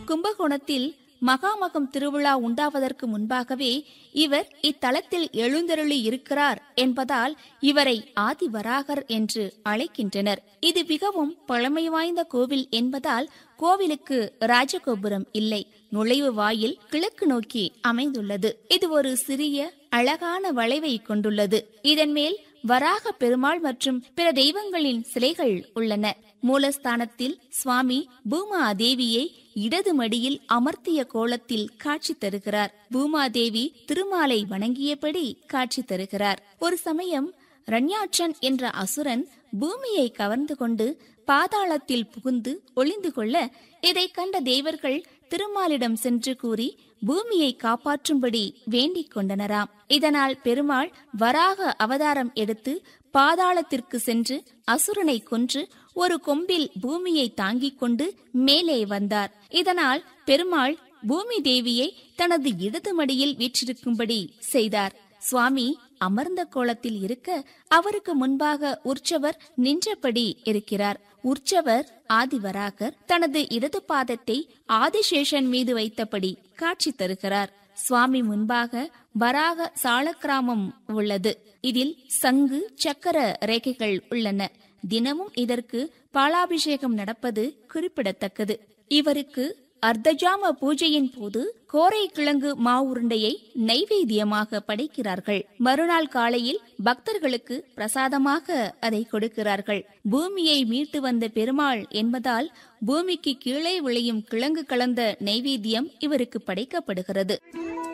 கும்பகோணத்தில் மகாமகம் திருவிழா உண்டாவதற்கு முன்பாகவே இவர் இத்தலத்தில் எழுந்தருளி இருக்கிறார் என்பதால் இவரை ஆதிவராகர் என்று அழைக்கின்றனர் இது மிகவும் பழமை வாய்ந்த கோவில் என்பதால் கோவிலுக்கு ராஜகோபுரம் இல்லை நுழைவு வாயில் கிழக்கு நோக்கி அமைந்துள்ளது இது ஒரு சிறிய அழகான வளைவை கொண்டுள்ளது இதன் மேல் வராக பெருமாள் மற்றும் பிற தெய்வங்களின் சிலைகள் உள்ளன மூலஸ்தானத்தில் சுவாமி பூமாதேவியை இடது மடியில் அமர்த்திய கோலத்தில் காட்சி தருகிறார் பூமாதேவி திருமாலை வணங்கியபடி காட்சி தருகிறார் ஒரு சமயம் ரண்யாட்சன் என்ற அசுரன் பூமியை கவர்ந்து கொண்டு பாதாளத்தில் புகுந்து ஒளிந்து கொள்ள இதை கண்ட தேவர்கள் திருமாலிடம் சென்று கூறி பூமியை காப்பாற்றும்படி வேண்டிக் கொண்டனராம் இதனால் பெருமாள் வராக அவதாரம் எடுத்து பாதாளத்திற்கு சென்று அசுரனை கொன்று ஒரு கொம்பில் பூமியை தாங்கிக் கொண்டு மேலே வந்தார் இதனால் பெருமாள் பூமி தேவியை தனது இடது மடியில் வீற்றிருக்கும்படி செய்தார் சுவாமி அமர்ந்த கோலத்தில் இருக்க அவருக்கு முன்பாக உற்சவர் நின்றபடி இருக்கிறார் உற்சவர் ஆதிவராகர் தனது இடது பாதத்தை ஆதிசேஷன் மீது வைத்தபடி காட்சி தருகிறார் சுவாமி முன்பாக வராக சாலக்கிராமம் உள்ளது இதில் சங்கு சக்கர ரேகைகள் உள்ளன தினமும் இதற்கு பாலாபிஷேகம் நடப்பது குறிப்பிடத்தக்கது இவருக்கு அர்த்தஜாம பூஜையின் போது கோரை கிழங்கு மாவுருண்டையை நைவேத்தியமாக படைக்கிறார்கள் மறுநாள் காலையில் பக்தர்களுக்கு பிரசாதமாக அதை கொடுக்கிறார்கள் பூமியை மீட்டு வந்த பெருமாள் என்பதால் பூமிக்கு கீழே விளையும் கிழங்கு கலந்த நைவேத்தியம் இவருக்கு படைக்கப்படுகிறது